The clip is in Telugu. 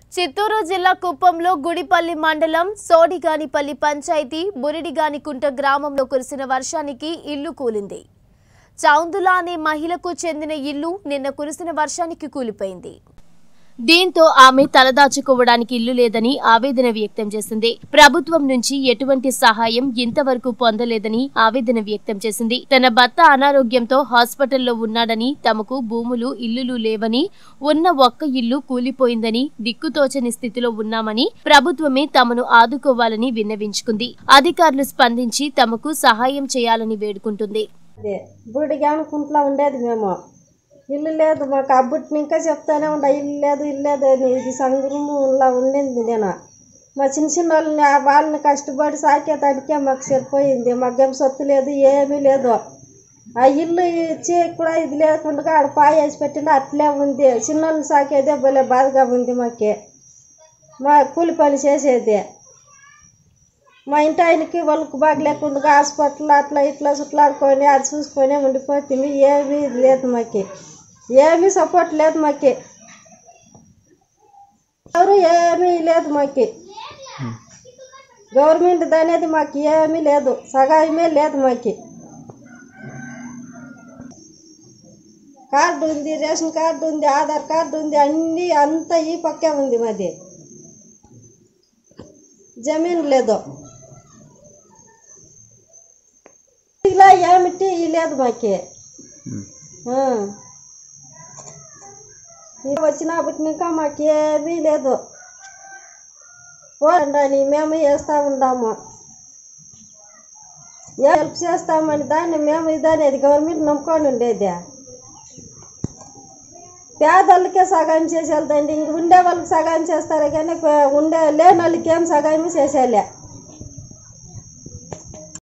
చిత్తూరు జిల్లా కుప్పంలో గుడిపల్లి మండలం సోడిగానిపల్లి పంచాయతీ బురిడిగానికుంట గ్రామంలో కురిసిన వర్షానికి ఇల్లు కూలింది చౌందుల అనే మహిళకు చెందిన ఇల్లు నిన్న కురిసిన వర్షానికి కూలిపోయింది దీంతో ఆమె తలదాచుకోవడానికి ఇల్లు లేదని ఆవేదన వ్యక్తం చేసింది ప్రభుత్వం నుంచి ఎటువంటి సహాయం ఇంతవరకు పొందలేదని ఆవేదన వ్యక్తం చేసింది తన భర్త అనారోగ్యంతో హాస్పిటల్లో ఉన్నాడని తమకు భూములు ఇల్లులు లేవని ఉన్న ఒక్క ఇల్లు కూలిపోయిందని దిక్కుతోచని స్థితిలో ఉన్నామని ప్రభుత్వమే తమను ఆదుకోవాలని విన్నవించుకుంది అధికారులు స్పందించి తమకు సహాయం చేయాలని వేడుకుంటుంది అదే బుడిగాను కుంట్లో ఉండేది మేము ఇల్లు లేదు మాకు అబ్బుట్ని ఇంకా చెప్తానే ఉండ ఇల్లు లేదు ఇల్లు లేదు అని ఇది సంగ్రమంలా ఉండింది నేను మా చిన్న చిన్న వాళ్ళని ఆ వాళ్ళని కష్టపడి సాకేదానికే మాకు సరిపోయింది మాకేం సొత్తు లేదు ఏమీ లేదు ఆ ఇల్లు ఇచ్చి కూడా ఇది లేకుండా ఆడ పాయ వేసి పెట్టిన అట్లే ఉంది చిన్నోళ్ళని సాకేదే భలే బాధగా ఉంది మాకి మా కూలి పని చేసేది మా ఇంటి ఆయనకి వాళ్ళకి బాగా లేకుండా హాస్పిటల్ అట్లా ఇట్లా చుట్లాడుకొని అది చూసుకొని ఉండిపోతుంది ఏమీ లేదు మాకి ఏమీ సపోర్ట్ లేదు మాకి ఎవరు ఏమీ లేదు మాకి గవర్నమెంట్ అనేది మాకు ఏమీ లేదు సహాయమే లేదు మాకి కార్డు ఉంది రేషన్ కార్డు ఉంది ఆధార్ కార్డు ఉంది అన్నీ అంతా ఈ పక్కే ఉంది మాది జమీన్ లేదు ఇలా ఏమిటి ఈ లేదు మాకి ఆ. ఇది వచ్చినప్పటి ఇంకా మాకేమీ లేదు పోండి మేము వేస్తూ ఉంటాము ఏ హెల్ప్ చేస్తామని దాన్ని మేము ఇదనేది గవర్నమెంట్ నమ్ముకొని ఉండేది పేదోళ్ళకే సహాయం చేసేదండి ఇంక ఉండే వాళ్ళకి సహాయం చేస్తారు కానీ పే- ఉండే లేని వాళ్ళకి ఏం సహాయం చేసేలే